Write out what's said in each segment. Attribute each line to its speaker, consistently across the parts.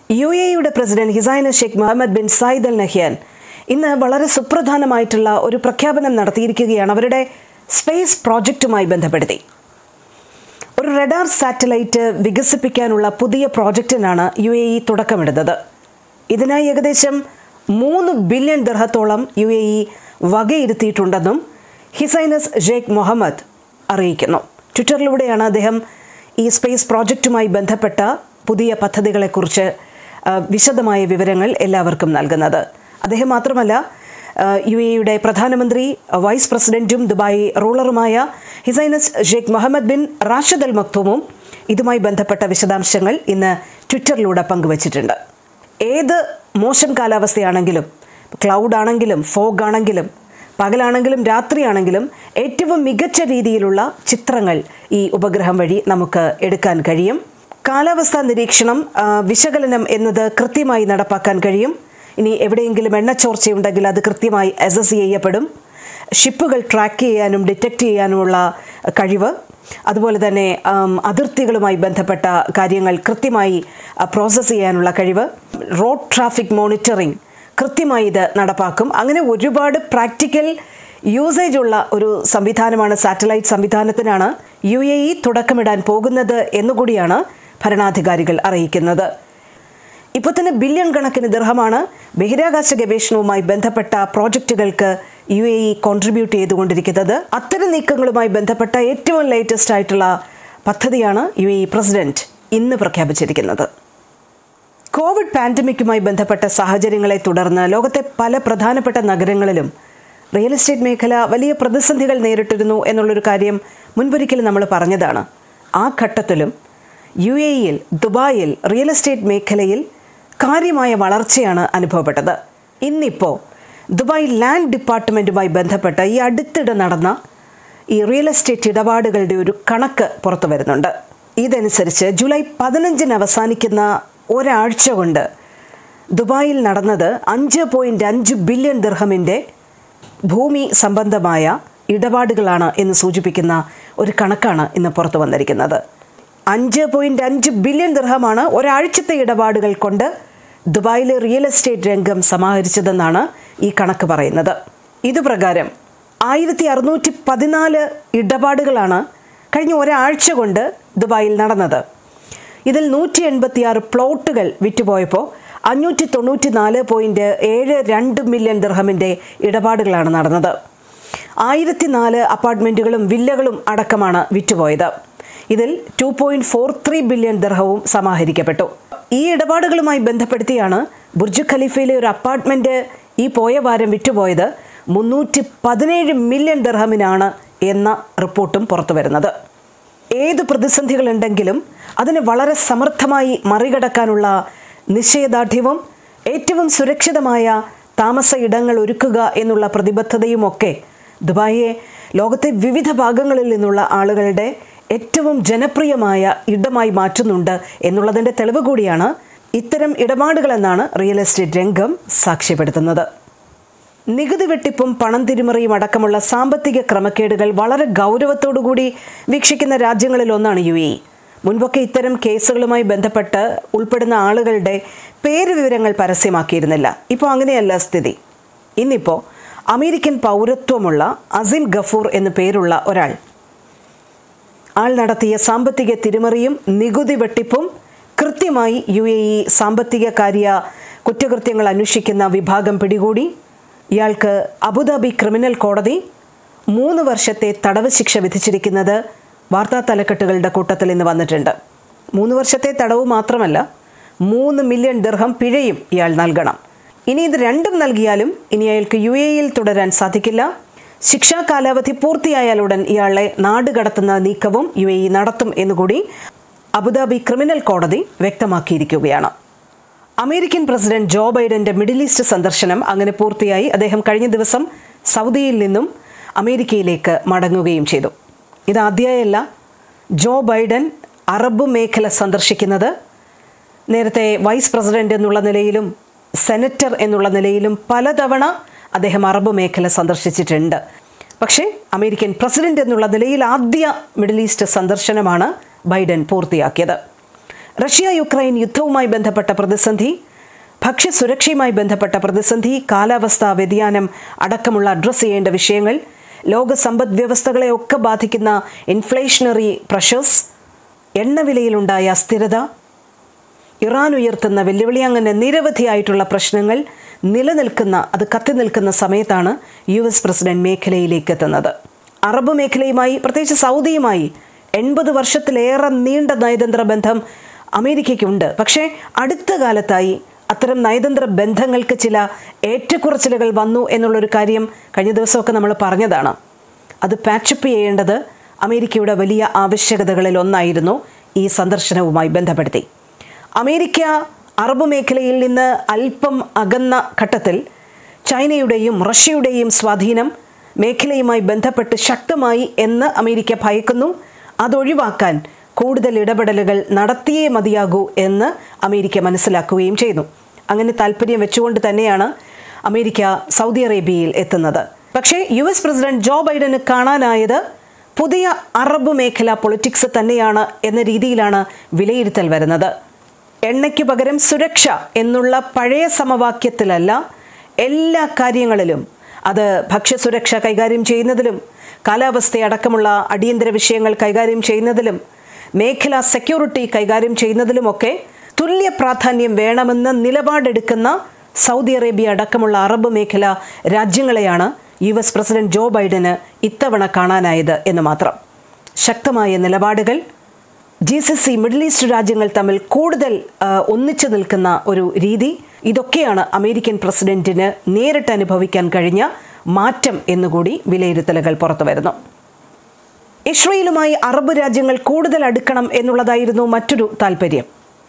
Speaker 1: U എയുടെ president his highness Sheikh Mohammed bin Zayed Al Nahyan ഇന്ന് വളരെ സുപ്രധാനമായിട്ടുള്ള ഒരു പ്രഖ്യാപനം നടത്തിയിരിക്കുകയാണ് അവരുടെ സ്പേസ് പ്രോജക്റ്റുമായി ബന്ധപ്പെടുത്തി ഒരു റഡാർ സാറ്റലൈറ്റ് വികസിപ്പിക്കാനുള്ള പുതിയ പ്രോജക്റ്റിനാണ് യു എ ഇ തുടക്കമിടുന്നത് ഇതിനായി ഏകദേശം മൂന്ന് ബില്യൺ ദർഹത്തോളം യു എ ഇ വകയിരുത്തിയിട്ടുണ്ടെന്നും ഹിസൈനസ് ഷെയ്ഖ് മുഹമ്മദ് അറിയിക്കുന്നു ട്വിറ്ററിലൂടെയാണ് അദ്ദേഹം ഈ സ്പേസ് പ്രോജക്റ്റുമായി ബന്ധപ്പെട്ട പുതിയ പദ്ധതികളെക്കുറിച്ച് ആ, വിശദമായ വിവരങ്ങൾ എല്ലാവർക്കും നൽകുന്നത് അദ്ദേഹം മാത്രമല്ല യു എയുടെ പ്രധാനമന്ത്രി വൈസ് പ്രസിഡന്റും ദുബായ് റൂളറുമായ his highness Sheikh Mohammed bin Rashid Al മക്തൂമും ഇതുമായി ബന്ധപ്പെട്ട വിശദാംശങ്ങൾ ഇന്ന് ട്വിറ്ററിലൂടെ പങ്കുവച്ചിട്ടുണ്ട് ഏത് മോശം കാലാവസ്ഥയാണെങ്കിലും ക്ലൗഡ് ആണെങ്കിലും ഫോഗ് ആണെങ്കിലും പകലാണെങ്കിലും രാത്രിയാണെങ്കിലും ഏറ്റവും മികച്ച രീതിയിലുള്ള ചിത്രങ്ങൾ ഈ ഉപഗ്രഹം വഴി നമുക്ക് എടുക്കാൻ കഴിയും കാലാവസ്ഥാ നിരീക്ഷണം ആ, വിശകലനം എന്നത് കൃത്യമായി നടപ്പാക്കാൻ കഴിയും ഇനി എവിടെയെങ്കിലും എണ്ണച്ചോർച്ചയുണ്ടെങ്കിൽ അത് കൃത്യമായി അസസ് ചെയ്യപ്പെടും ഷിപ്പുകൾ ട്രാക്ക് ചെയ്യാനും ഡിറ്റക്റ്റ് ചെയ്യാനുമുള്ള കഴിവ് അതുപോലെ തന്നെ ആം, അതിർത്തികളുമായി ബന്ധപ്പെട്ട കാര്യങ്ങൾ കൃത്യമായി പ്രോസസ്സ് ചെയ്യാനുള്ള കഴിവ് റോഡ് ട്രാഫിക് മോണിറ്ററിംഗ് കൃത്യമായി ഇത് നടപ്പാക്കും അങ്ങനെ ഒരുപാട് പ്രാക്ടിക്കൽ യൂസേജ് ഉള്ള ഒരു സംവിധാനമാണ് സാറ്റലൈറ്റ് സംവിധാനത്തിനാണ് യു എ ഇ തുടക്കമിടാൻ പോകുന്നത് എന്നുകൂടിയാണ് ഭരണാധികാരികൾ അറിയിക്കുന്നത് ഇപ്പോൾ തന്നെ ബില്യൺ കണക്കിന് ദിർഹമാണ് ബഹിരാകാശ ഗവേഷണവുമായി ബന്ധപ്പെട്ട പ്രോജക്റ്റുകൾക്ക് യു എ ഇ കോൺട്രിബ്യൂട്ട് ചെയ്തുകൊണ്ടിരിക്കുന്നത് അത്തരം നീക്കങ്ങളുമായി ബന്ധപ്പെട്ട ഏറ്റവും ലേറ്റസ്റ്റ് ആയിട്ടുള്ള പദ്ധതിയാണ് യു എ ഇ പ്രസിഡന്റ് ഇന്ന് പ്രഖ്യാപിച്ചിരിക്കുന്നത് കോവിഡ് പാൻഡമിക്കുമായി ബന്ധപ്പെട്ട സാഹചര്യങ്ങളെ തുടർന്ന് ലോകത്തെ പല പ്രധാനപ്പെട്ട നഗരങ്ങളിലും റിയൽ എസ്റ്റേറ്റ് മേഖല വലിയ പ്രതിസന്ധികൾ നേരിട്ടിരുന്നു എന്നുള്ളൊരു കാര്യം മുൻപൊരിക്കൽ നമ്മൾ പറഞ്ഞതാണ് ആ ഘട്ടത്തിലും യു എ ഇയിൽ ദുബായിൽ റിയൽ എസ്റ്റേറ്റ് മേഖലയിൽ കാര്യമായ വളർച്ചയാണ് അനുഭവപ്പെട്ടത് ഇന്നിപ്പോൾ ദുബായ് ലാൻഡ് ഡിപ്പാർട്ട്മെൻറ്റുമായി ബന്ധപ്പെട്ട ഈ അടുത്തിടെ നടന്ന ഈ റിയൽ എസ്റ്റേറ്റ് ഇടപാടുകളുടെ ഒരു കണക്ക് പുറത്തു വരുന്നുണ്ട് ഇതനുസരിച്ച് ജൂലൈ പതിനഞ്ചിന് അവസാനിക്കുന്ന ഒരാഴ്ച കൊണ്ട് ദുബായിൽ നടന്നത് അഞ്ച് പോയിൻറ്റ് അഞ്ച് ബില്യൺ ദിർഹമിൻ്റെ ഭൂമി സംബന്ധമായ ഇടപാടുകളാണ് എന്ന് സൂചിപ്പിക്കുന്ന ഒരു കണക്കാണ് ഇന്ന് പുറത്തു വന്നിരിക്കുന്നത് അഞ്ച് പോയിൻറ്റ് അഞ്ച് ബില്യൺ ദിർഹമാണ് ഒരാഴ്ചത്തെ ഇടപാടുകൾ കൊണ്ട് ദുബായിലെ റിയൽ എസ്റ്റേറ്റ് രംഗം സമാഹരിച്ചതെന്നാണ് ഈ കണക്ക് പറയുന്നത് ഇതുപ്രകാരം ആയിരത്തി അറുന്നൂറ്റി പതിനാല് ഇടപാടുകളാണ് കഴിഞ്ഞ ഒരാഴ്ച കൊണ്ട് ദുബായിൽ നടന്നത് ഇതിൽ നൂറ്റി എൺപത്തിയാറ് പ്ലോട്ടുകൾ വിറ്റുപോയപ്പോൾ അഞ്ഞൂറ്റി തൊണ്ണൂറ്റി നാല് പോയിൻറ്റ് ഏഴ് രണ്ട് മില്യൺ ദിർഹമിൻ്റെ ഇടപാടുകളാണ് നടന്നത് ആയിരത്തി നാല് അപ്പാർട്ട്മെൻറ്റുകളും വില്ലകളും അടക്കമാണ് വിറ്റുപോയത് ഇതിൽ two point four three billion ദിർഹവും സമാഹരിക്കപ്പെട്ടു ഈ ഇടപാടുകളുമായി ബന്ധപ്പെടുത്തിയാണ് ബുർജ് ഖലീഫയിലെ ഒരു അപ്പാർട്ട്മെൻറ്റ് ഈ പോയ വാരം വിറ്റുപോയത് മുന്നൂറ്റി പതിനേഴ് മില്യൺ ദിർഹമിനാണ് എന്ന റിപ്പോർട്ടും പുറത്തു വരുന്നത് ഏത് പ്രതിസന്ധികളുണ്ടെങ്കിലും അതിനെ വളരെ സമർത്ഥമായി മറികടക്കാനുള്ള നിശ്ചയദാർഢ്യവും ഏറ്റവും സുരക്ഷിതമായ താമസ ഇടങ്ങൾ ഒരുക്കുക എന്നുള്ള പ്രതിബദ്ധതയുമൊക്കെ ദുബായിയെ ലോകത്തെ വിവിധ ഭാഗങ്ങളിൽ നിന്നുള്ള ആളുകളുടെ ഏറ്റവും ജനപ്രിയമായ ഇടമായി മാറ്റുന്നുണ്ട് എന്നുള്ളതിൻ്റെ തെളിവ് കൂടിയാണ് ഇത്തരം ഇടപാടുകളെന്നാണ് റിയൽ എസ്റ്റേറ്റ് രംഗം സാക്ഷ്യപ്പെടുത്തുന്നത് നികുതി വെട്ടിപ്പും പണം തിരിമറിയും അടക്കമുള്ള സാമ്പത്തിക ക്രമക്കേടുകൾ വളരെ ഗൗരവത്തോടുകൂടി വീക്ഷിക്കുന്ന രാജ്യങ്ങളിൽ ഒന്നാണ് യു എ ഇ മുൻപൊക്കെ ഇത്തരം കേസുകളുമായി ബന്ധപ്പെട്ട് ഉൾപ്പെടുന്ന ആളുകളുടെ പേര് വിവരങ്ങൾ പരസ്യമാക്കിയിരുന്നില്ല ഇപ്പോൾ അങ്ങനെയല്ല സ്ഥിതി ഇന്നിപ്പോൾ അമേരിക്കൻ പൗരത്വമുള്ള അസിൻ ഗഫൂർ എന്നു പേരുള്ള ഒരാൾ ആൾ നടത്തിയ സാമ്പത്തിക തിരിമറിയും നികുതി വെട്ടിപ്പും കൃത്യമായി യു എ ഇ സാമ്പത്തിക കാര്യ കുറ്റകൃത്യങ്ങൾ അന്വേഷിക്കുന്ന വിഭാഗം പിടികൂടി ഇയാൾക്ക് അബുദാബി ക്രിമിനൽ കോടതി മൂന്ന് വർഷത്തെ തടവ് ശിക്ഷ വിധിച്ചിരിക്കുന്നത് വാർത്താ തലക്കെട്ടുകളുടെ കൂട്ടത്തിൽ ഇന്ന് വന്നിട്ടുണ്ട് മൂന്ന് വർഷത്തെ തടവ് മാത്രമല്ല മൂന്ന് മില്യൺ ദിർഹം പിഴയും ഇയാൾ നൽകണം ഇനി ഇത് രണ്ടും നൽകിയാലും ഇനി അയാൾക്ക് യു എ ഇയിൽ തുടരാൻ സാധിക്കില്ല ശിക്ഷാ കാലാവധി പൂർത്തിയായാലുടൻ ഇയാളെ നാട് കടത്തുന്ന നീക്കവും യു എ ഇ നടത്തും എന്നുകൂടി അബുദാബി ക്രിമിനൽ കോടതി വ്യക്തമാക്കിയിരിക്കുകയാണ് അമേരിക്കൻ പ്രസിഡന്റ് ജോ ബൈഡന്റെ മിഡിൽ ഈസ്റ്റ് സന്ദർശനം അങ്ങനെ പൂർത്തിയായി അദ്ദേഹം കഴിഞ്ഞ ദിവസം സൗദിയിൽ നിന്നും അമേരിക്കയിലേക്ക് മടങ്ങുകയും ചെയ്തു ഇതാദ്യമായല്ല ജോ ബൈഡൻ അറബ് മേഖല സന്ദർശിക്കുന്നത് നേരത്തെ വൈസ് പ്രസിഡന്റ് എന്നുള്ള നിലയിലും സെനറ്റർ എന്നുള്ള നിലയിലും പലതവണ അദ്ദേഹം അറബ് മേഖല സന്ദർശിച്ചിട്ടുണ്ട് പക്ഷേ അമേരിക്കൻ പ്രസിഡന്റ് എന്നുള്ള നിലയിൽ ആദ്യ മിഡിൽ ഈസ്റ്റ് സന്ദർശനമാണ് ബൈഡൻ പൂർത്തിയാക്കിയത് റഷ്യ യുക്രൈൻ യുദ്ധവുമായി ബന്ധപ്പെട്ട പ്രതിസന്ധി ഭക്ഷ്യസുരക്ഷയുമായി ബന്ധപ്പെട്ട പ്രതിസന്ധി കാലാവസ്ഥാ വ്യതിയാനം അടക്കമുള്ള അഡ്രസ്സ് ചെയ്യേണ്ട വിഷയങ്ങൾ ലോക സമ്പദ് വ്യവസ്ഥകളെ ഒക്കെ ബാധിക്കുന്ന ഇൻഫ്ലേഷണറി പ്രഷേഴ്സ് എണ്ണവിലയിലുണ്ടായ അസ്ഥിരത ഇറാൻ ഉയർത്തുന്ന വെല്ലുവിളി അങ്ങനെ നിരവധിയായിട്ടുള്ള പ്രശ്നങ്ങൾ നിലനിൽക്കുന്ന അത് കത്തി നിൽക്കുന്ന സമയത്താണ് യു എസ് പ്രസിഡന്റ് മേഖലയിലേക്ക് എത്തുന്നത് അറബ് മേഖലയുമായി പ്രത്യേകിച്ച് സൗദിയുമായി എൺപത് വർഷത്തിലേറെ നീണ്ട നയതന്ത്ര ബന്ധം അമേരിക്കയ്ക്കുണ്ട് പക്ഷേ അടുത്ത കാലത്തായി അത്തരം നയതന്ത്ര ബന്ധങ്ങൾക്ക് ചില ഏറ്റക്കുറച്ചിലുകൾ വന്നു എന്നുള്ളൊരു കാര്യം കഴിഞ്ഞ ദിവസമൊക്കെ നമ്മൾ പറഞ്ഞതാണ് അത് പാച്ചപ്പ് ചെയ്യേണ്ടത് അമേരിക്കയുടെ വലിയ ആവശ്യകതകളിൽ ഒന്നായിരുന്നു ഈ സന്ദർശനവുമായി ബന്ധപ്പെടുത്തി അമേരിക്ക അറബ് മേഖലയിൽ നിന്ന് അല്പം അകന്ന ഘട്ടത്തിൽ ചൈനയുടെയും റഷ്യയുടെയും സ്വാധീനം മേഖലയുമായി ബന്ധപ്പെട്ട് ശക്തമായി എന്ന് അമേരിക്ക ഭയക്കുന്നു അതൊഴിവാക്കാൻ കൂടുതൽ ഇടപെടലുകൾ നടത്തിയേ മതിയാകൂ എന്ന് അമേരിക്ക മനസ്സിലാക്കുകയും ചെയ്തു അങ്ങനെ താല്പര്യം വെച്ചുകൊണ്ട് തന്നെയാണ് അമേരിക്ക സൗദി അറേബ്യയിൽ എത്തുന്നത് പക്ഷേ യു എസ് പ്രസിഡന്റ് ജോ ബൈഡന് കാണാനായത് പുതിയ അറബ് മേഖല പൊളിറ്റിക്സ് തന്നെയാണ് എന്ന രീതിയിലാണ് വിലയിരുത്തൽ വരുന്നത് എണ്ണയ്ക്ക് പകരം സുരക്ഷ എന്നുള്ള പഴയ സമവാക്യത്തിലല്ല എല്ലാ കാര്യങ്ങളിലും അത് ഭക്ഷ്യസുരക്ഷ കൈകാര്യം ചെയ്യുന്നതിലും കാലാവസ്ഥയടക്കമുള്ള അടിയന്തര വിഷയങ്ങൾ കൈകാര്യം ചെയ്യുന്നതിലും മേഖലാ സെക്യൂരിറ്റി കൈകാര്യം ചെയ്യുന്നതിലുമൊക്കെ തുല്യ പ്രാധാന്യം വേണമെന്ന നിലപാടെടുക്കുന്ന സൗദി അറേബ്യ അടക്കമുള്ള അറബ് മേഖല രാജ്യങ്ങളെയാണ് യു എസ് പ്രസിഡന്റ് ജോ ബൈഡന് ഇത്തവണ കാണാനായത് എന്ന് മാത്രം ശക്തമായ നിലപാടുകൾ G C C Middle East രാജ്യങ്ങൾ തമ്മിൽ കൂടുതൽ ആ, ഒന്നിച്ചു നിൽക്കുന്ന ഒരു രീതി ഇതൊക്കെയാണ് അമേരിക്കൻ പ്രസിഡന്റിന് നേരിട്ട് അനുഭവിക്കാൻ കഴിഞ്ഞ മാറ്റം എന്നുകൂടി വിലയിരുത്തലുകൾ പുറത്തു വരുന്നു ഇസ്രയേലുമായി അറബ് രാജ്യങ്ങൾ കൂടുതൽ അടുക്കണം എന്നുള്ളതായിരുന്നു മറ്റൊരു താല്പര്യം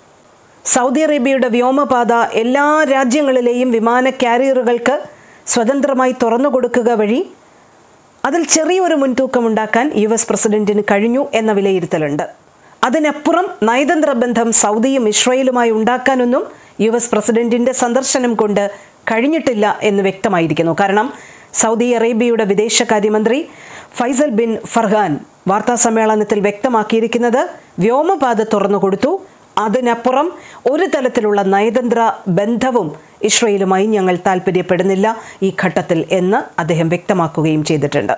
Speaker 1: സൗദി അറേബ്യയുടെ വ്യോമപാത എല്ലാ രാജ്യങ്ങളിലെയും വിമാന കാരിയറുകൾക്ക് സ്വതന്ത്രമായി തുറന്നു കൊടുക്കുക വഴി അതിൽ ചെറിയൊരു മുൻതൂക്കം ഉണ്ടാക്കാൻ യു എസ് പ്രസിഡന്റിന് കഴിഞ്ഞു എന്ന വിലയിരുത്തലുണ്ട് അതിനപ്പുറം നയതന്ത്ര ബന്ധം സൗദിയും ഇസ്രയേലുമായി ഉണ്ടാക്കാനൊന്നും യു എസ് പ്രസിഡന്റിന്റെ സന്ദർശനം കൊണ്ട് കഴിഞ്ഞിട്ടില്ല എന്ന് വ്യക്തമായിരിക്കുന്നു കാരണം സൗദി അറേബ്യയുടെ വിദേശകാര്യമന്ത്രി ഫൈസൽ ബിൻ ഫർഹാൻ വാർത്താ സമ്മേളനത്തിൽ വ്യക്തമാക്കിയിരിക്കുന്നത് വ്യോമപാത തുറന്നു കൊടുത്തു അതിനപ്പുറം ഒരു തലത്തിലുള്ള നയതന്ത്ര ബന്ധവും ഇസ്രയേലുമായി ഞങ്ങൾ താല്പര്യപ്പെടുന്നില്ല ഈ ഘട്ടത്തിൽ എന്ന് അദ്ദേഹം വ്യക്തമാക്കുകയും ചെയ്തിട്ടുണ്ട്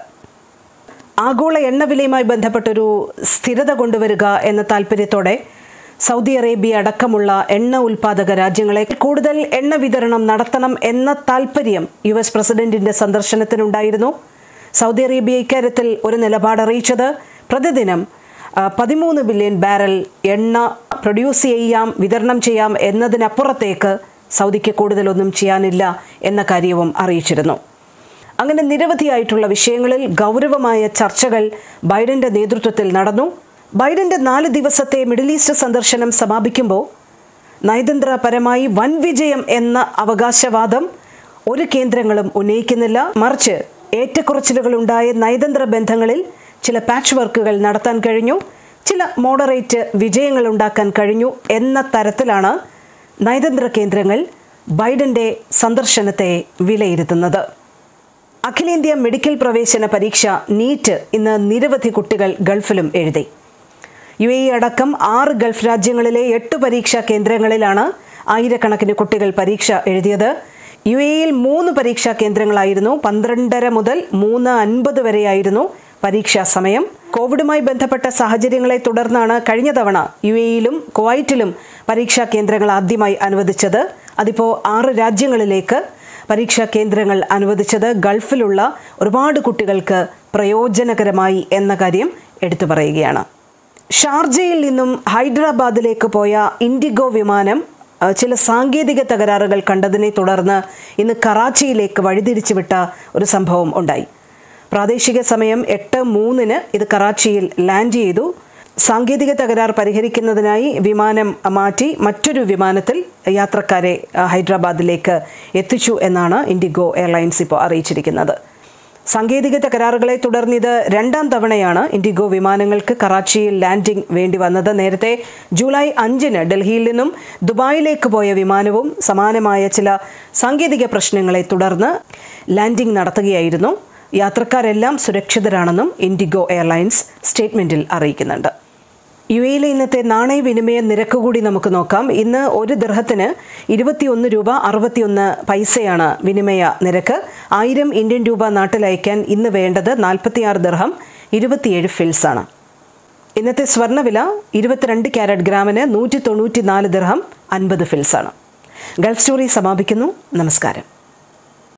Speaker 1: ആഗോള എണ്ണവിലയുമായി ബന്ധപ്പെട്ടൊരു സ്ഥിരത കൊണ്ടുവരിക എന്ന താല്പര്യത്തോടെ സൗദി അറേബ്യ അടക്കമുള്ള എണ്ണ ഉൽപാദക രാജ്യങ്ങളെ കൂടുതൽ എണ്ണ വിതരണം നടത്തണം എന്ന താല്പര്യം യു എസ് പ്രസിഡന്റിന്റെ സന്ദർശനത്തിനുണ്ടായിരുന്നു സൗദി അറേബ്യ ഇക്കാര്യത്തിൽ ഒരു നിലപാട് അറിയിച്ചത് പ്രതിദിനം ആ, പതിമൂന്ന് ബില്യൺ ബാരൽ എണ്ണ പ്രൊഡ്യൂസ് ചെയ്യാം വിതരണം ചെയ്യാം എന്നതിനപ്പുറത്തേക്ക് സൗദിക്ക് കൂടുതലൊന്നും ചെയ്യാനില്ല എന്ന കാര്യവും അറിയിച്ചിരുന്നു അങ്ങനെ നിരവധിയായിട്ടുള്ള വിഷയങ്ങളിൽ ഗൗരവമായ ചർച്ചകൾ ബൈഡന്റെ നേതൃത്വത്തിൽ നടന്നു ബൈഡന്റെ നാല് ദിവസത്തെ മിഡിൽ ഈസ്റ്റ് സന്ദർശനം സമാപിക്കുമ്പോൾ നയതന്ത്രപരമായി വൻ വിജയം എന്ന അവകാശവാദം ഒരു കേന്ദ്രങ്ങളും ഉന്നയിക്കുന്നില്ല മറിച്ച് ഏറ്റക്കുറച്ചിലുകളുണ്ടായ നയതന്ത്ര ബന്ധങ്ങളിൽ ചില പാച്ച് വർക്കുകൾ നടത്താൻ കഴിഞ്ഞു ചില മോഡറേറ്റ് വിജയങ്ങൾ ഉണ്ടാക്കാൻ കഴിഞ്ഞു എന്ന തരത്തിലാണ് നയതന്ത്ര കേന്ദ്രങ്ങൾ ബൈഡന്റെ സന്ദർശനത്തെ വിലയിരുത്തുന്നത് അഖിലേന്ത്യാ മെഡിക്കൽ പ്രവേശന പരീക്ഷ നീറ്റ് ഇന്ന് നിരവധി കുട്ടികൾ ഗൾഫിലും എഴുതി യു എ അടക്കം ആറ് ഗൾഫ് രാജ്യങ്ങളിലെ എട്ട് പരീക്ഷാ കേന്ദ്രങ്ങളിലാണ് ആയിരക്കണക്കിന് കുട്ടികൾ പരീക്ഷ എഴുതിയത് യു എയിൽ മൂന്ന് പരീക്ഷാ കേന്ദ്രങ്ങളായിരുന്നു പന്ത്രണ്ടര മുതൽ മൂന്ന് അൻപത് വരെയായിരുന്നു പരീക്ഷാ സമയം കോവിഡുമായി ബന്ധപ്പെട്ട സാഹചര്യങ്ങളെ തുടർന്നാണ് കഴിഞ്ഞ തവണ യു എയിലും കുവൈറ്റിലും പരീക്ഷാ കേന്ദ്രങ്ങൾ ആദ്യമായി അനുവദിച്ചത് അതിപ്പോൾ ആറ് രാജ്യങ്ങളിലേക്ക് പരീക്ഷാ കേന്ദ്രങ്ങൾ അനുവദിച്ചത് ഗൾഫിലുള്ള ഒരുപാട് കുട്ടികൾക്ക് പ്രയോജനകരമായി എന്ന കാര്യം എടുത്തു പറയുകയാണ് ഷാർജയിൽ നിന്നും ഹൈദരാബാദിലേക്ക് പോയ ഇൻഡിഗോ വിമാനം അഹ്, ചില സാങ്കേതിക തകരാറുകൾ കണ്ടതിനെ തുടർന്ന് ഇന്ന് കറാച്ചിയിലേക്ക് വഴിതിരിച്ചുവിട്ട ഒരു സംഭവം ഉണ്ടായി പ്രാദേശിക സമയം എട്ട് മൂന്നിന് ഇത് കറാച്ചിയിൽ ലാൻഡ് ചെയ്തു സാങ്കേതിക തകരാർ പരിഹരിക്കുന്നതിനായി വിമാനം മാറ്റി മറ്റൊരു വിമാനത്തിൽ യാത്രക്കാരെ അഹ്, ഹൈദരാബാദിലേക്ക് എത്തിച്ചു എന്നാണ് ഇൻഡിഗോ എയർലൈൻസ് ഇപ്പോൾ അറിയിച്ചിരിക്കുന്നത് സാങ്കേതിക തകരാറുകളെ തുടർന്ന് ഇത് രണ്ടാം തവണയാണ് ഇൻഡിഗോ വിമാനങ്ങൾക്ക് കറാച്ചിയിൽ ലാൻഡിംഗ് വേണ്ടി വന്നത് നേരത്തെ ജൂലൈ അഞ്ചിന് ഡൽഹിയിൽ നിന്നും ദുബായിലേക്ക് പോയ വിമാനവും സമാനമായ ചില സാങ്കേതിക പ്രശ്നങ്ങളെ തുടർന്ന് ലാൻഡിംഗ് നടത്തുകയായിരുന്നു യാത്രക്കാരെല്ലാം സുരക്ഷിതരാണെന്നും ഇൻഡിഗോ എയർലൈൻസ് സ്റ്റേറ്റ്മെന്റിൽ അറിയിക്കുന്നുണ്ട് യു എയിലെ ഇന്നത്തെ നാണയവിനിമയ നിരക്ക് കൂടി നമുക്ക് നോക്കാം ഇന്ന് ഒരു ദർഹത്തിന് ഇരുപത്തിയൊന്ന് രൂപ അറുപത്തിയൊന്ന് പൈസയാണ് വിനിമയ നിരക്ക് ആയിരം ഇന്ത്യൻ രൂപ നാട്ടിലയക്കാൻ ഇന്ന് വേണ്ടത് നാൽപ്പത്തിയാറ് ദർഹം ഇരുപത്തിയേഴ് ഫിൽസാണ് ഇന്നത്തെ സ്വർണ്ണവില ഇരുപത്തിരണ്ട് ക്യാരറ്റ് ഗ്രാമിന് നൂറ്റി തൊണ്ണൂറ്റി നാല് ദിർഹം അൻപത് ഫിൽസാണ് ഗൾഫ് സ്റ്റോറി സമാപിക്കുന്നു നമസ്കാരം